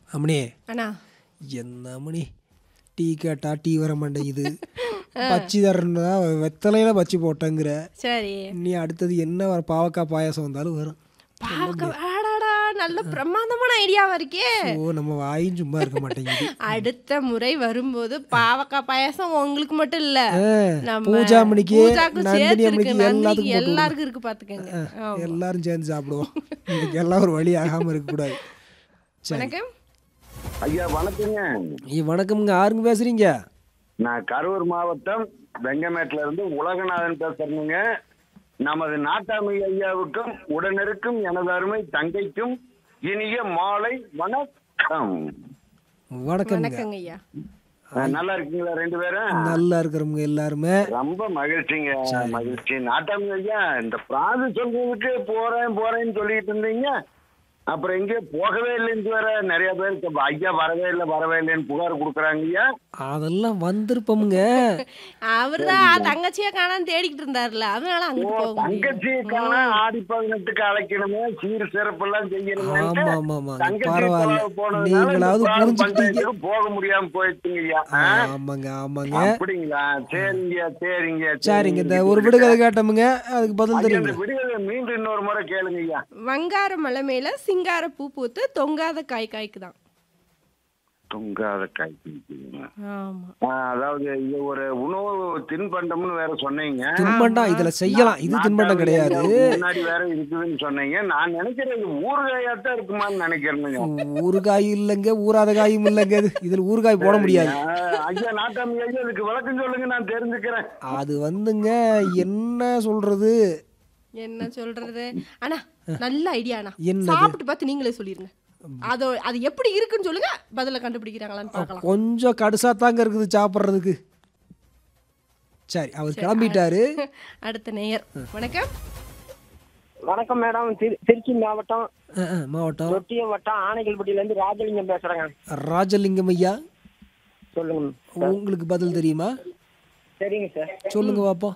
அம்மணி அண்ணா என்ன மணி டீ கேட்டா டீ வர மாட்டேங்குது பச்சி தரணுன்னா வெத்தலையில பச்சி போட்டேங்கிற சரி நீ அடுத்தது என்ன வர பாவக்காய் பாயாசம் வந்தாலும் வரும் பார்க்க ஆடாடா நல்ல பிரமாதமான ஐடியாவா இருக்கே ஓ நம்ம வாயும் சும்மா இருக்க மாட்டேங்குது அடுத்த முறை வரும்போது பாவக்காய் பாயாசம் உங்களுக்கு மட்டும் இல்ல நம்ம பூஜா மணிக்கு, பூஜாக்கும் நந்தினி சேர்த்து இருக்கு அம்மணிக்கு நந்தினிக்கு எல்லாத்துக்கும் போட்டு எல்லாருக்கும் இருக்கு பாத்துக்கங்க ஆமா. எல்லாரும் சேர்ந்து சாப்பிடுவோம் இன்னைக்கு எல்லாம் ஒரு வழி ஆகாம இருக்கக்கூடாது சரி வணக்கம் ஐயா வணக்கங்க ஐயா, வணக்கம்ங்க யாருங்க பேசுறீங்க நான் கரூர் மாவட்டம் வெங்கமேட்ல இருந்து உலகநாதன் பேசுறேங்க நமது நாட்டாமை ஐயாவுக்கும் உடனிருக்கும் எனது அருமை தங்கைக்கும் இனிய மாலை வணக்கம் வணக்கம்ங்க வணக்கங்க ஐயா அஹ், நல்லா இருக்கீங்களா ரெண்டு பேரும் நல்லா இருக்கிறவங்க எல்லாருமே ரொம்ப மகிழ்ச்சிங்க மகிழ்ச்சி நாட்டாமை ஐயா இந்த பிராது சொல்றதுக்கு போறேன் போறேன்னு சொல்லிட்டு இருந்தீங்க அப்புறம் எங்கேயோ போகவே இல்லைன்னு வேற நிறைய பேருக்கு ஐயா வரவே இல்லை வரவே இல்லைன்னு புகார் கொடுக்குறாங்க ஐயா அதெல்லாம் வந்திருப்போமுங்க அவர்தான் தங்கச்சியா காணான்னு தேடிக்கிட்டு இருந்தாருல அதனால அங்க போக முடியும் தங்கச்சிக்கான ஆடி பதினெட்டுக்கு அழைக்கணுமே சீர் சிறப்பு எல்லாம் செய்யணுமே ஆமா ஆமா ஆமாங்க தங்கச்சி பரவாயில்ல தொலைவு போனதுனால நீங்களாவது இந்த பிராடு புரிஞ்சுக்கிட்டீங்க பஞ்சாயத்துக்கு போக முடியாம போயிடுச்சுங்க ஐயா ஆ? ஆமாங்க ஆமாங்க அப்படிங்களா சரிங்க சரிங்க சரிங்க இந்த ஒரு விடுகதை கேட்டோமுங்க அதுக்கு பதில் ஐயா, தெரியுங்க இந்த விடுதலை மீண்டும் இன்னொரு முறை கேளுங்க ஐயா வங்கார மலை மேல சிங்கார பூ பூத்து தொங்காத காய் காய்க்குதான் தொங்காத காய் ஆமா அதாவது இது ஒரு உணவு தின்பண்டம்னு வேற சொன்னீங்க தின்பண்டம் இதுல செய்யலாம் இது தின்பண்டம் கிடையாது முன்னாடி வேற இருக்குதுன்னு சொன்னீங்க நான் நினைக்கிறேன் இது ஊறுகாயாத்தான் இருக்குமான்னு நினைக்கிறேனுங்க ஊறுகாய் இல்லைங்க ஊறாத காயும் இல்லைங்க இது இதுல ஊறுகாய் போட முடியாது ஆஹ், ஐயா நாட்டாமி ஐயா இதுக்கு விளக்கம் சொல்லுங்க நான் தெரிஞ்சுக்கிறேன் அது வந்துங்க என்ன சொல்றது என்ன சொல்றது அண்ணா நல்ல ஐடியா அண்ணா என்னது? சாப்பிட்டு பார்த்து நீங்களே சொல்லிருங்க அதோ அது எப்படி இருக்குன்னு சொல்லுங்க பதில கண்டுபிடிக்கிறாங்களான்னு பார்க்கலாம் கொஞ்சம் கடுசா தாங்க இருக்குது சாப்பிட்றதுக்கு சரி அவர் கிளம்பிட்டாரு அடுத்த நேயர் வணக்கம் வணக்கம் மேடம் திரு திருச்சி மாவட்டம் அஹ், அஹ், மாவட்டம் தொட்டியம் வட்டம் ஆனைகள்பட்டியில இருந்து ராஜலிங்கம் பேசுறேங்க ராஜலிங்கம் ஐயா சொல்லுங்க உங்களுக்கு பதில் தெரியுமா சரிங்க சார் சொல்லுங்க பாப்போம்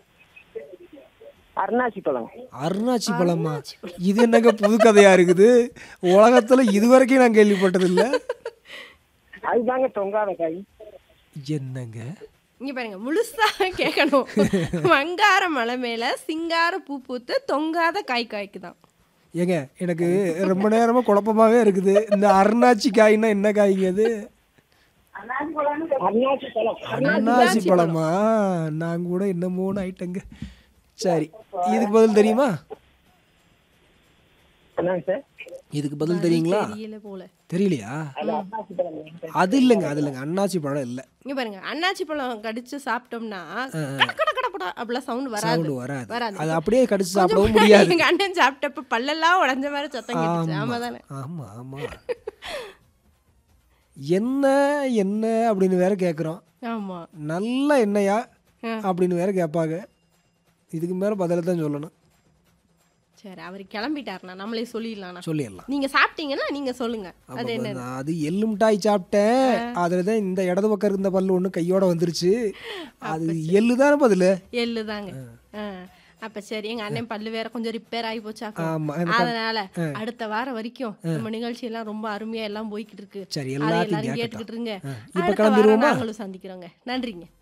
அருணாச்சி பழம் அருணாச்சி பழமா இது என்னங்க புது கதையா இருக்குது உலகத்துல இது வரைக்கும் நான் கேள்விப்பட்டது இல்ல அதுதாங்க தொங்காத காய் என்னங்க இங்க பாருங்க முழுசா கேட்கணும் வங்கார மலை மேல சிங்கார பூ பூத்து தொங்காத காய் காய்க்குதான் ஏங்க எனக்கு ரொம்ப நேரமா குழப்பமாவே இருக்குது இந்த அருணாச்சி காய்னா என்ன காய்ங்க அது அருணாச்சி பழம் அருணாச்சி பழமா நான் கூட என்னமோன்னு ஆயிட்டேங்க சரி இதுக்கு பதில் தெரியுமா என்னங்க சார் இதுக்கு பதில் தெரியுங்களா தெரியல போல தெரியலையா அது அருணாச்சி பழம் சார் அது இல்லைங்க அது இல்லைங்க அண்ணாச்சி பழம் இல்லை இங்க பாருங்க அன்னாச்சி பழம் கடிச்சு சாப்பிட்டோம்னா கட கட கட கட அப்படிலாம் சவுண்ட் வராது சவுண்டு வராது வராது அது அப்படியே கடிச்சு கொஞ்சம் சாப்பிடவும் முன்னாடி முடியாது எங்க அண்ணன் சாப்பிட்டப்ப பல்லெல்லாம் உடைஞ்ச மாதிரி சத்தம் கேட்டுச்சு ஆமா தானே ஆமா ஆமா என்ன என்ன அப்படின்னு வேற கேட்குறோம் ஆமா நல்ல எண்ணெயா அப்படின்னு வேற கேட்பாங்க இதுக்கு மேல பதில தான் சொல்லணும் சரி அவர் கிளம்பிட்டாருண்ணா நம்மளே சொல்லிடலாம்ண்ணா சொல்லிடலாம் நீங்க சாப்பிட்டீங்கன்னா நீங்க சொல்லுங்க அது என்ன நான் அது எள்ளு மிட்டாய் சாப்பிட்டேன் அதில் தான் இந்த இடது பக்கம் இருந்த பல்லு ஒன்று கையோட வந்துருச்சு அது எள்ளு தானே பதில் எள்ளு தாங்க ஆ. அப்ப சரி எங்க அண்ணன் பல்லு வேற கொஞ்சம் ரிப்பேர் ஆகி போச்சாக்கும் ஆமா எனக்கு அதனால அடுத்த வாரம் வரைக்கும் நம்ம நிகழ்ச்சி எல்லாம் ரொம்ப அருமையா எல்லாம் போய்கிட்டு இருக்கு சரி அதை எல்லாத்தையும் எல்லாரும் கேட்கட்டும் கேட்டுக்கிட்டு இருங்க இப்ப அடுத்த வாரம் கிளம்பிருவோமா? நாங்களும் சந்திக்கிறோங்க நன்றிங்க